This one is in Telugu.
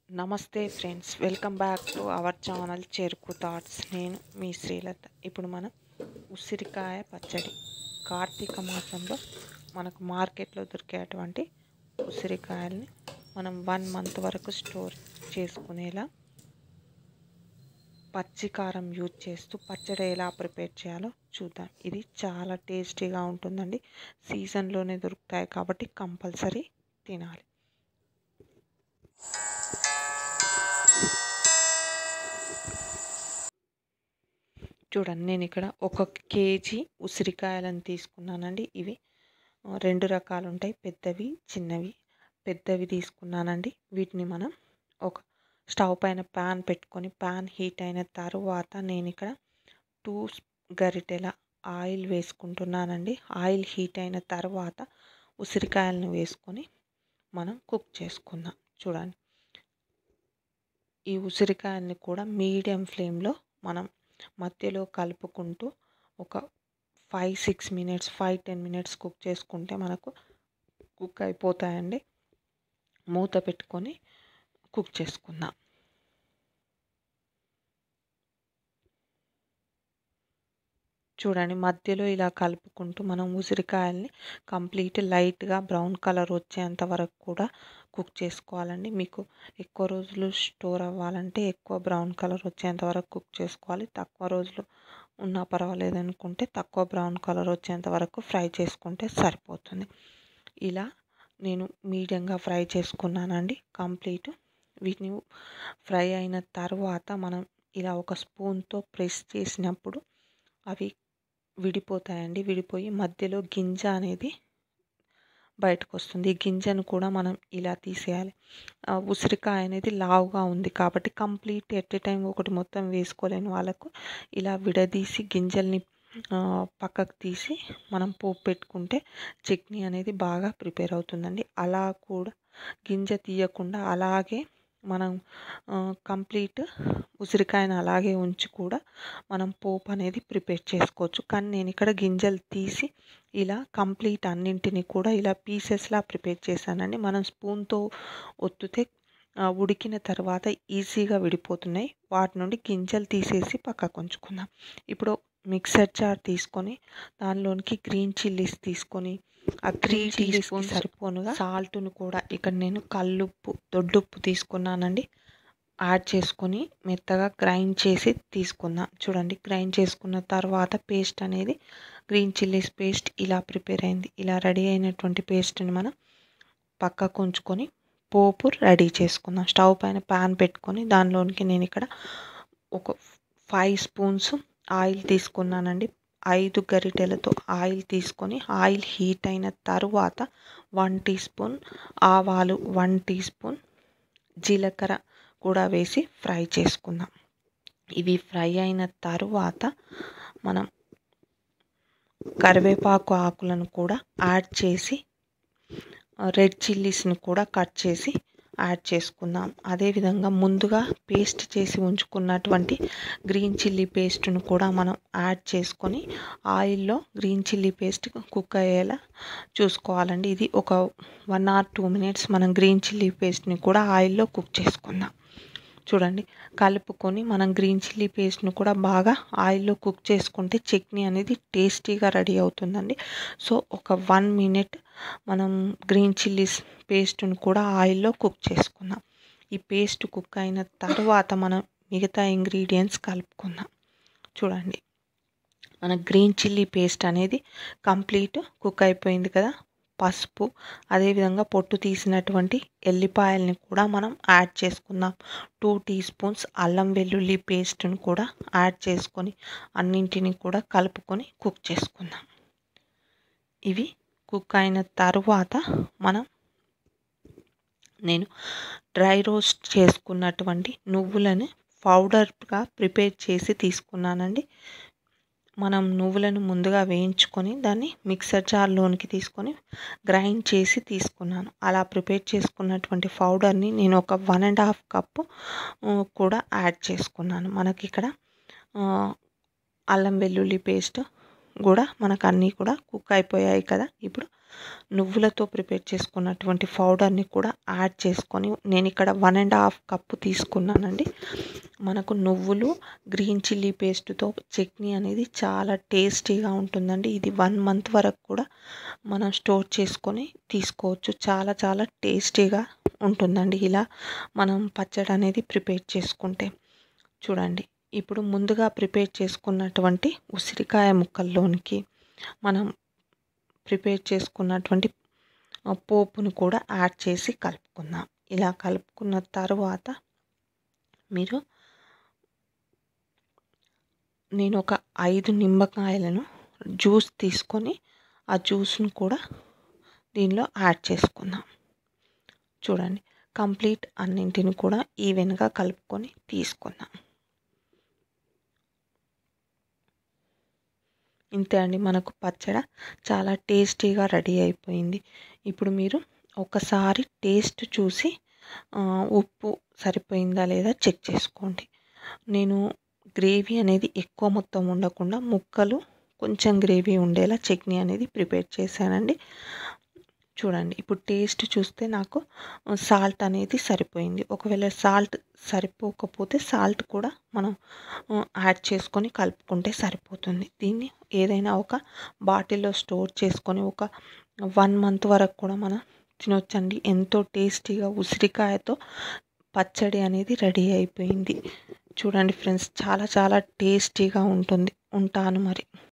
నమస్తే friends welcome back to our channel Cheruku thoughts నేను మీ శ్రీలత ఇప్పుడు మనం ఉసిరికాయ పచ్చడి కార్తీక మాసంలో మనకు మార్కెట్లో దొరికేటువంటి ఉసిరికాయల్ని మనం వన్ మంత్ వరకు స్టోర్ చేసుకునేలా పచ్చి కారం యూజ్ చేస్తూ పచ్చడి ఎలా ప్రిపేర్ చేయాలో చూద్దాం ఇది చాలా టేస్టీగా ఉంటుందండి సీజన్లోనే దొరుకుతాయి కాబట్టి కంపల్సరీ తినాలి చూడండి నేను ఇక్కడ ఒక కేజీ ఉసిరికాయలను తీసుకున్నానండి ఇవి రెండు రకాలు ఉంటాయి పెద్దవి చిన్నవి పెద్దవి తీసుకున్నానండి వీటిని మనం ఒక స్టవ్ పైన ప్యాన్ పెట్టుకొని ప్యాన్ హీట్ అయిన తర్వాత నేను ఇక్కడ టూ గరిటెల ఆయిల్ వేసుకుంటున్నానండి ఆయిల్ హీట్ అయిన తర్వాత ఉసిరికాయలను వేసుకొని మనం కుక్ చేసుకుందాం చూడండి ఈ ఉసిరికాయల్ని కూడా మీడియం ఫ్లేమ్లో మనం మధ్యలో కలుపుకుంటూ ఒక five six minutes five ten minutes cook చేసుకుంటే మనకు కుక్ అయిపోతాయండి మూత పెట్టుకొని కుక్ చేసుకుందాం చూడండి మధ్యలో ఇలా కలుపుకుంటూ మనం ఉసిరికాయల్ని కంప్లీట్ లైట్గా బ్రౌన్ కలర్ వచ్చేంత వరకు కూడా కుక్ చేసుకోవాలండి మీకు ఎక్కువ రోజులు స్టోర్ అవ్వాలంటే ఎక్కువ బ్రౌన్ కలర్ వచ్చేంత వరకు కుక్ చేసుకోవాలి తక్కువ రోజులు ఉన్నా పర్వాలేదు అనుకుంటే తక్కువ బ్రౌన్ కలర్ వచ్చేంత వరకు ఫ్రై చేసుకుంటే సరిపోతుంది ఇలా నేను మీడియంగా ఫ్రై చేసుకున్నానండి కంప్లీట్ వీటిని ఫ్రై అయిన తర్వాత మనం ఇలా ఒక స్పూన్తో ప్రెస్ చేసినప్పుడు అవి విడిపోతాయండి విడిపోయి మధ్యలో గింజ అనేది బయటకు వస్తుంది ఈ గింజను కూడా మనం ఇలా తీసేయాలి ఉసిరికాయ అనేది లావుగా ఉంది కాబట్టి కంప్లీట్ ఎట్ ఏ టైం ఒకటి మొత్తం వేసుకోలేని వాళ్ళకు ఇలా విడదీసి గింజల్ని పక్కకు తీసి మనం పోపు పెట్టుకుంటే చట్నీ అనేది బాగా ప్రిపేర్ అవుతుందండి అలా కూడా గింజ తీయకుండా అలాగే మనం కంప్లీట్ ఉసిరికాయను అలాగే ఉంచి కూడా మనం పోపు అనేది ప్రిపేర్ చేసుకోవచ్చు కానీ నేను ఇక్కడ గింజలు తీసి ఇలా కంప్లీట్ అన్నింటిని కూడా ఇలా పీసెస్లా ప్రిపేర్ చేశానండి మనం స్పూన్తో ఒత్తితే ఉడికిన తర్వాత ఈజీగా విడిపోతున్నాయి వాటి నుండి గింజలు తీసేసి పక్కకు ఉంచుకుందాం ఇప్పుడు మిక్సర్ జార్ తీసుకొని దానిలోనికి గ్రీన్ చిల్లీస్ తీసుకొని ఆ త్రీ టీ స్పూన్ సరిపోనుగా సాల్ట్ను కూడా ఇక్కడ నేను కల్లుప్పు దొడ్డుప్పు తీసుకున్నానండి యాడ్ చేసుకొని మెత్తగా గ్రైండ్ చేసి తీసుకుందాం చూడండి గ్రైండ్ చేసుకున్న తర్వాత పేస్ట్ అనేది గ్రీన్ చిల్లీస్ పేస్ట్ ఇలా ప్రిపేర్ అయింది ఇలా రెడీ అయినటువంటి పేస్ట్ని మనం పక్కకు ఉంచుకొని పోపు రెడీ చేసుకుందాం స్టవ్ పైన ప్యాన్ పెట్టుకొని దానిలోనికి నేను ఇక్కడ ఒక ఫైవ్ స్పూన్స్ ఆయిల్ తీసుకున్నానండి ఐదు గరిటెలతో ఆయిల్ తీసుకొని ఆయిల్ హీట్ అయిన తర్వాత వన్ టీ స్పూన్ ఆవాలు వన్ టీ స్పూన్ జీలకర్ర కూడా వేసి ఫ్రై చేసుకుందాం ఇవి ఫ్రై అయిన తర్వాత మనం కరివేపాకు ఆకులను కూడా యాడ్ చేసి రెడ్ చిల్లీస్ని కూడా కట్ చేసి యాడ్ చేసుకుందాం అదేవిధంగా ముందుగా పేస్ట్ చేసి ఉంచుకున్నటువంటి గ్రీన్ చిల్లీ పేస్ట్ను కూడా మనం యాడ్ చేసుకొని ఆయిల్లో గ్రీన్ చిల్లీ పేస్ట్ కుక్ అయ్యేలా చూసుకోవాలండి ఇది ఒక వన్ ఆర్ టూ మినిట్స్ మనం గ్రీన్ చిల్లీ పేస్ట్ని కూడా ఆయిల్లో కుక్ చేసుకుందాం చూడండి కలుపుకొని మనం గ్రీన్ చిల్లీ పేస్ట్ను కూడా బాగా ఆయిల్లో కుక్ చేసుకుంటే చట్నీ అనేది టేస్టీగా రెడీ అవుతుందండి సో ఒక వన్ మినిట్ మనం గ్రీన్ చిల్లీస్ పేస్ట్ను కూడా ఆయిల్లో కుక్ చేసుకుందాం ఈ పేస్ట్ కుక్ అయిన తర్వాత మనం మిగతా ఇంగ్రీడియంట్స్ కలుపుకుందాం చూడండి మన గ్రీన్ చిల్లీ పేస్ట్ అనేది కంప్లీట్ కుక్ అయిపోయింది కదా పసుపు అదేవిధంగా పొట్టు తీసినటువంటి ఎల్లిపాయల్ని కూడా మనం యాడ్ చేసుకుందాం టూ టీ స్పూన్స్ అల్లం వెల్లుల్లి పేస్ట్ని కూడా యాడ్ చేసుకొని అన్నింటిని కూడా కలుపుకొని కుక్ చేసుకుందాం ఇవి కుక్ అయిన తర్వాత మనం నేను డ్రై రోస్ట్ చేసుకున్నటువంటి నువ్వులను పౌడర్గా ప్రిపేర్ చేసి తీసుకున్నానండి మనం నువ్వులను ముందుగా వేయించుకొని దాన్ని మిక్సర్ జార్లోనికి తీసుకొని గ్రైండ్ చేసి తీసుకున్నాను అలా ప్రిపేర్ చేసుకున్నటువంటి పౌడర్ని నేను ఒక వన్ అండ్ హాఫ్ కప్పు కూడా యాడ్ చేసుకున్నాను మనకి ఇక్కడ అల్లం వెల్లుల్లి పేస్ట్ కూడా మనకు అన్నీ కూడా కుక్ అయిపోయాయి కదా ఇప్పుడు నువ్వులతో ప్రిపేర్ చేసుకున్నటువంటి పౌడర్ని కూడా యాడ్ చేసుకొని నేను ఇక్కడ వన్ అండ్ హాఫ్ కప్పు తీసుకున్నానండి మనకు నువ్వులు గ్రీన్ చిల్లీ పేస్ట్తో చట్నీ అనేది చాలా టేస్టీగా ఉంటుందండి ఇది వన్ మంత్ వరకు కూడా మనం స్టోర్ చేసుకొని తీసుకోవచ్చు చాలా చాలా టేస్టీగా ఉంటుందండి ఇలా మనం పచ్చడి అనేది ప్రిపేర్ చేసుకుంటే చూడండి ఇప్పుడు ముందుగా ప్రిపేర్ చేసుకున్నటువంటి ఉసిరికాయ ముక్కల్లోనికి మనం ప్రిపేర్ చేసుకున్నటువంటి పోపును కూడా యాడ్ చేసి కలుపుకుందాం ఇలా కలుపుకున్న తర్వాత మీరు నేను ఒక ఐదు నిమ్మకాయలను జ్యూస్ తీసుకొని ఆ జ్యూస్ను కూడా దీనిలో యాడ్ చేసుకుందాం చూడండి కంప్లీట్ అన్నింటిని కూడా ఈవెన్గా కలుపుకొని తీసుకుందాం ఇంతే అండి మనకు పచ్చడి చాలా టేస్టీగా రెడీ అయిపోయింది ఇప్పుడు మీరు ఒకసారి టేస్ట్ చూసి ఉప్పు సరిపోయిందా లేదా చెక్ చేసుకోండి నేను గ్రేవీ అనేది ఎక్కువ మొత్తం ఉండకుండా ముక్కలు కొంచెం గ్రేవీ ఉండేలా చట్నీ అనేది ప్రిపేర్ చేశానండి చూడండి ఇప్పుడు టేస్ట్ చూస్తే నాకు సాల్ట్ అనేది సరిపోయింది ఒకవేళ సాల్ట్ సరిపోకపోతే సాల్ట్ కూడా మనం యాడ్ చేసుకొని కలుపుకుంటే సరిపోతుంది దీన్ని ఏదైనా ఒక బాటిల్లో స్టోర్ చేసుకొని ఒక వన్ మంత్ వరకు కూడా మనం తినొచ్చండి ఎంతో టేస్టీగా ఉసిరికాయతో పచ్చడి అనేది రెడీ అయిపోయింది చూడండి ఫ్రెండ్స్ చాలా చాలా టేస్టీగా ఉంటుంది ఉంటాను మరి